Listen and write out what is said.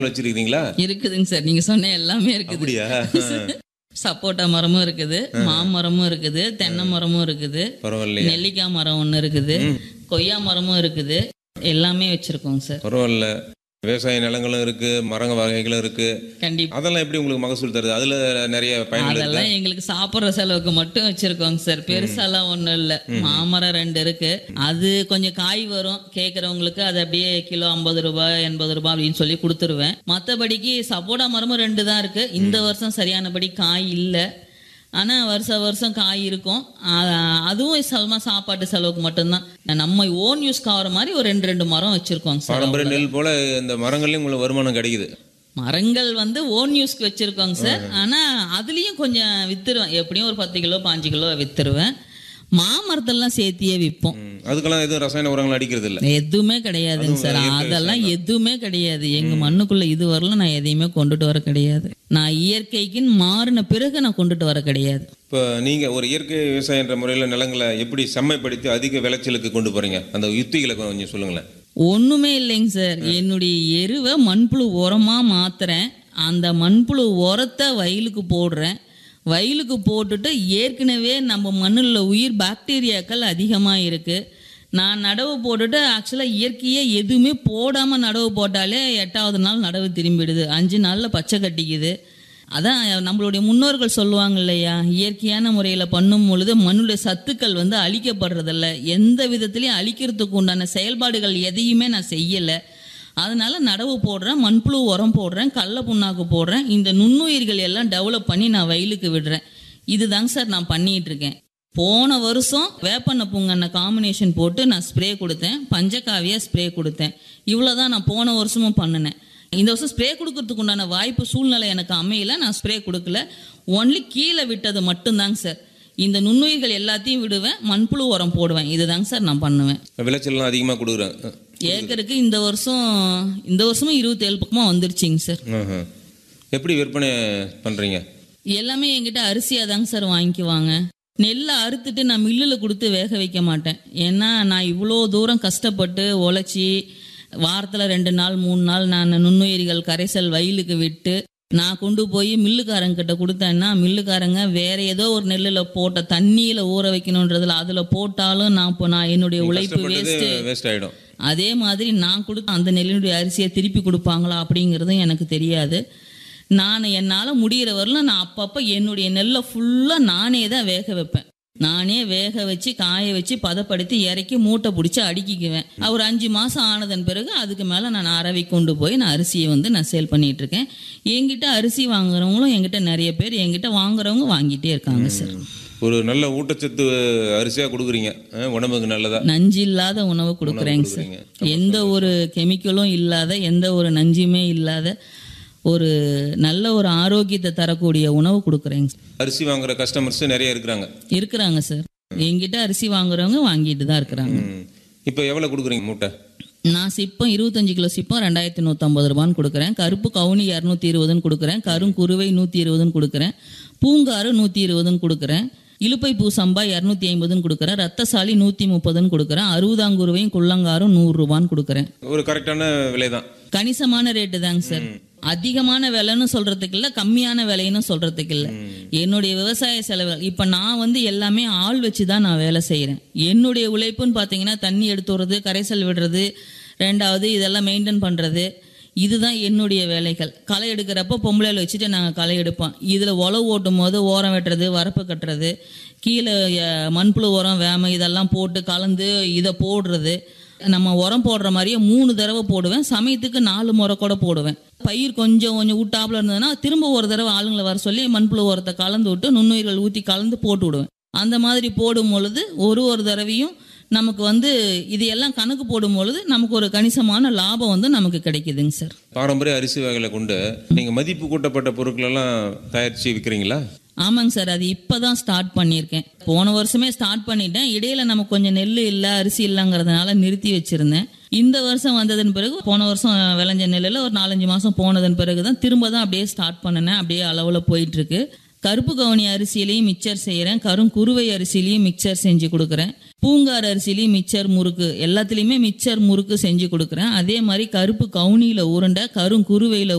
வச்சிருக்கீங்களா இருக்குதுங்க சார் நீங்க சொன்ன எல்லாமே இருக்குது அப்படியா சப்போட்டா மரமும் இருக்குது மாமரமும் இருக்குது தென்னை மரமும் இருக்குது பரவாயில்லையே நெல்லிக்காய் மரம் ஒன்று இருக்குது கொய்யா மரமும் இருக்குது எல்லாமே வச்சிருக்கோங்க சார் பரவாயில்ல விவசாய நிலங்களும் இருக்கு மரங்க வகைகளும் இருக்கு கண்டிப்பா அதெல்லாம் எப்படி உங்களுக்கு மகசூல் தருது அதுல நிறைய பயன்கள் இருக்கு அதெல்லாம் எங்களுக்கு சாப்பிட்ற செலவுக்கு மட்டும் வச்சிருக்கோங்க சார் பெருசாலாம் ஒண்ணும் இல்ல மாமரம் ரெண்டு இருக்கு அது கொஞ்சம் காய் வரும் கேக்குறவங்களுக்கு அது அப்படியே கிலோ ஐம்பது ரூபாய் எண்பது ரூபாய் அப்படின்னு சொல்லி கொடுத்துருவேன் மத்தபடிக்கு சப்போட்டா மரமும் ரெண்டு தான் இருக்கு இந்த வருஷம் சரியானபடி காய் இல்ல ஆனா வருஷ வருஷம் காய் இருக்கும் ஆ- அதுவும் சும்மா சாப்பாட்டு செலவுக்கு மட்டும்தான் நம்ம ஓன் யூஸ்க்கு ஆகிற மாதிரி ஒரு ரெண்டு ரெண்டு மரம் வச்சிருக்கோங்க சார் பாரம்பரிய நெல் போல இந்த மரங்கள்லயும் உங்களுக்கு வருமானம் கிடைக்குது மரங்கள் வந்து ஓன் யூஸ்க்கு வச்சிருக்கோங்க சார் ஆனா அதுலயும் கொஞ்சம் வித்துருவேன் எப்படியும் ஒரு பத்து கிலோ பாஞ்சு கிலோ வித்துருவேன் மாமரத்தெல்லாம் சேர்த்தியே விற்போம் ம். அதுக்கெல்லாம் எதுவும் ரசாயன உரங்கள் அடிக்கிறது இல்ல எதுவுமே கிடையாதுங்க சார் அதெல்லாம் எதுவுமே கிடையாது எங்க மண்ணுக்குள்ள இது வரலாம் நான் எதையுமே கொண்டுட்டு வர கிடையாது நான் இயற்கைக்குன்னு மாறின பிறகு நான் கொண்டுட்டு வர கிடையாது இப்போ நீங்க ஒரு இயற்கை விவசாயன்ற முறையில நிலங்களை எப்படி செம்மைப்படுத்தி அதிக விளைச்சலுக்கு கொண்டு போறீங்க அந்த யுத்திகளை கொஞ்சம் சொல்லுங்களேன் ஒண்ணுமே இல்லைங்க சார் என்னுடைய எருவை மண்புழு உரமா மாத்துறேன் அந்த மண்புழு உரத்தை வயலுக்கு போடுறேன் வயலுக்கு போட்டுட்டு ஏற்கனவே நம்ம மண்ணில் உயிர் பாக்டீரியாக்கள் அதிகமாக இருக்கு நான் நடவு போட்டுட்டு ஆக்சுவலாக இயற்கையே எதுவுமே போடாமல் நடவு போட்டாலே எட்டாவது நாள் நடவு திரும்பிடுது அஞ்சு நாளில் பச்சை கட்டிக்குது அதான் நம்மளுடைய முன்னோர்கள் சொல்லுவாங்க இல்லையா இயற்கையான முறையில் பண்ணும் பொழுது மண்ணுடைய சத்துக்கள் வந்து அழிக்கப்படுறதில்ல எந்த விதத்துலையும் அழிக்கிறதுக்கு உண்டான செயல்பாடுகள் எதையுமே நான் செய்யலை அதனால நடவு போடுறேன் மண்புழு உரம் போடுறேன் கடல புண்ணாக்கு போடுறேன் இந்த நுண்ணுயிர்கள் எல்லாம் டெவலப் பண்ணி நான் வயலுக்கு விடுறேன் இதுதாங்க சார் நான் பண்ணிட்டு இருக்கேன் போன வருஷம் வேப்பண்ண பூங்கண்ண காம்பினேஷன் போட்டு நான் ஸ்ப்ரே கொடுத்தேன் பஞ்சகாவியா ஸ்ப்ரே கொடுத்தேன் இவ்வளோதான் நான் போன வருஷமும் பண்ணினேன் இந்த வருஷம் ஸ்ப்ரே கொடுக்கறதுக்கு உண்டான வாய்ப்பு சூழ்நிலை எனக்கு அமையல நான் ஸ்ப்ரே கொடுக்கல ஒன்லி கீழே விட்டது மட்டும்தாங்க சார் இந்த நுண்ணுயிர்கள் எல்லாத்தையும் விடுவேன் மண்புழு உரம் போடுவேன் இதுதாங்க சார் நான் பண்ணுவேன் விளைச்சல்லாம் அதிகமா கொடுக்குறேன் ஏக்கருக்கு இந்த வருஷம் இந்த வருஷமும் இருபத்தேழு பக்கமாக வந்துருச்சுங்க சார் ம்ஹும். எப்படி விற்பனை பண்றீங்க எல்லாமே என்கிட்ட அரிசியாக தாங்க சார் வாங்கிக்குவாங்க நெல்லை அறுத்துட்டு நான் மில்லில் கொடுத்து வேக வைக்க மாட்டேன் ஏன்னா நான் இவ்வளோ தூரம் கஷ்டப்பட்டு உழைச்சி வாரத்தில் ரெண்டு நாள் மூணு நாள் நான் நுண்ணுயிரிகள் கரைசல் வயலுக்கு விட்டு நான் கொண்டு போய் மில்லுக்காரங்கிட்ட கொடுத்தேன்னா மில்லுக்காரங்க வேற ஏதோ ஒரு நெல்லில் போட்ட தண்ணியில் ஊற வைக்கணுன்றதுல அதில் போட்டாலும் நான் இப்போ நான் என்னுடைய உழைப்பு கஷ்டப்பட்டது வேஸ்ட்டு வேஸ்ட் ஆயிடும் அதே மாதிரி நான் கொடுத்த அந்த நெல்லினுடைய அரிசியை திருப்பி கொடுப்பாங்களா அப்படிங்கிறதும் எனக்கு தெரியாது நான் என்னால் முடிகிற வரலும் நான் அப்பப்போ என்னுடைய நெல்லை ஃபுல்லாக நானே தான் வேக வைப்பேன் நானே வேக வச்சு காய வச்சு பதப்படுத்தி இறக்கி மூட்டை பிடிச்சி அடுக்கிக்குவேன் ஒரு அஞ்சு மாதம் ஆனதன் பிறகு அதுக்கு மேலே நான் அரவை கொண்டு போய் நான் அரிசியை வந்து நான் சேல் பண்ணிட்டு இருக்கேன் என்கிட்ட அரிசி வாங்குறவங்களும் என்கிட்ட நிறைய பேர் என்கிட்ட வாங்குறவங்க வாங்கிட்டே இருக்காங்க சார் ஒரு நல்ல ஊட்டச்சத்து அரிசியா கொடுக்குறீங்க அஹ், உடம்புக்கு நல்லதா நஞ்சு இல்லாத உணவு கொடுக்குறேங்க சார் கொடுக்குறீங்க. எந்த ஒரு கெமிக்கலும் இல்லாத எந்த ஒரு நஞ்சுமே இல்லாத ஒரு நல்ல ஒரு ஆரோக்கியத்தை தரக்கூடிய உணவு கொடுக்குறேங்க சார். அரிசி வாங்குற கஸ்டமர்ஸ் நிறைய இருக்கிறாங்க இருக்கிறாங்க சார் என்கிட்ட அரிசி வாங்குறவங்க வாங்கிட்டு தான் இருக்கிறாங்க ம். இப்போ எவ்வளவு கொடுக்குறீங்க மூட்டை நான் சிப்பம் இருபத்தஞ்சு கிலோ சிப்பம் ரெண்டாயிரத்தி நூற்றம்பது ரூபான்னு கொடுக்குறேன் கருப்பு கவுனி இரநூத்தி இருபதுன்னு கொடுக்குறேன் கருங்குருவை நூற்றி இருபதுன்னு கொடுக்குறேன் பூங்காறு நூற்றி இருபதுன்னு கொடுக்குறேன் இலுப்பை பூ சம்பா இரநூத்தி ஐம்பதுன்னு கொடுக்குறேன் ரத்தசாலி நூற்றி முப்பதுன்னு கொடுக்குறேன் அறுபதாங்குருவையும் குள்ளங்காரும் நூறுரூவான்னு கொடுக்குறேன் ஒரு கரெக்டான விலை தான் கணிசமான ரேட்டு தாங்க சார் அதிகமான விலைன்னு சொல்றதுக்கு இல்ல கம்மியான விலைன்னு சொல்றதுக்கு இல்ல என்னுடைய விவசாய செலவு இப்ப நான் வந்து எல்லாமே ஆள் வச்சு தான் நான் வேலை செய்யறேன் என்னுடைய உழைப்புன்னு பாத்தீங்கன்னா தண்ணி எடுத்து விடுறது கரைசல் விடுறது ரெண்டாவது இதெல்லாம் மெயின்டைன் பண்றது இதுதான் என்னுடைய வேலைகள் களை எடுக்கிறப்ப பொம்பளையில வச்சுட்டு நாங்கள் களை எடுப்போம் இதில் உழவு ஓட்டும் போது ஓரம் வெட்டுறது வரப்பு கட்டுறது கீழே அஹ், மண்புழு உரம் வேம இதெல்லாம் போட்டு கலந்து இதை போடுறது நம்ம உரம் போடுற மாதிரியே மூணு தடவை போடுவேன் சமயத்துக்கு நாலு முறை கூட போடுவேன் பயிர் கொஞ்சம் கொஞ்சம் ஊட்டாப்புல இருந்ததுன்னா திரும்ப ஒரு தடவை ஆளுங்களை வர சொல்லி மண்புழு உரத்தை கலந்து விட்டு நுண்ணுயிர்கள் ஊற்றி கலந்து போட்டு விடுவேன் அந்த மாதிரி போடும் பொழுது ஒரு ஒரு தடவையும் நமக்கு வந்து இது எல்லாம் கணக்கு போடும் பொழுது நமக்கு ஒரு கணிசமான லாபம் வந்து நமக்கு கிடைக்குதுங்க சார் பாரம்பரிய அரிசி வகைகளை கொண்டு நீங்க மதிப்பு கூட்டப்பட்ட பொருட்கள் எல்லாம் தயாரிச்சு விற்கிறீங்களா ஆமாங்க சார் அது இப்பதான் ஸ்டார்ட் பண்ணியிருக்கேன் போன வருஷமே ஸ்டார்ட் பண்ணிட்டேன் இடையில நமக்கு கொஞ்சம் நெல் இல்ல அரிசி இல்லைங்கிறதுனால நிறுத்தி வச்சிருந்தேன் இந்த வருஷம் வந்ததன் பிறகு போன வருஷம் விளைஞ்ச நெல்லில் ஒரு நாலஞ்சு மாசம் போனதன் பிறகு தான் திரும்ப தான் அப்படியே ஸ்டார்ட் பண்ணினேன் அப்படியே அளவில் போயிட்டு இருக்கு கருப்பு கவுனி அரிசியிலையும் மிக்சர் செய்கிறேன் கருங்குருவை அரிசியிலையும் மிக்சர் செஞ்சு கொடுக்குறேன் பூங்கார் அரிசிலையும் மிச்சர் முறுக்கு எல்லாத்துலேயுமே மிச்சர் முறுக்கு செஞ்சு கொடுக்குறேன் அதே மாதிரி கருப்பு கவுனியில் உருண்டை கருங்குருவையில்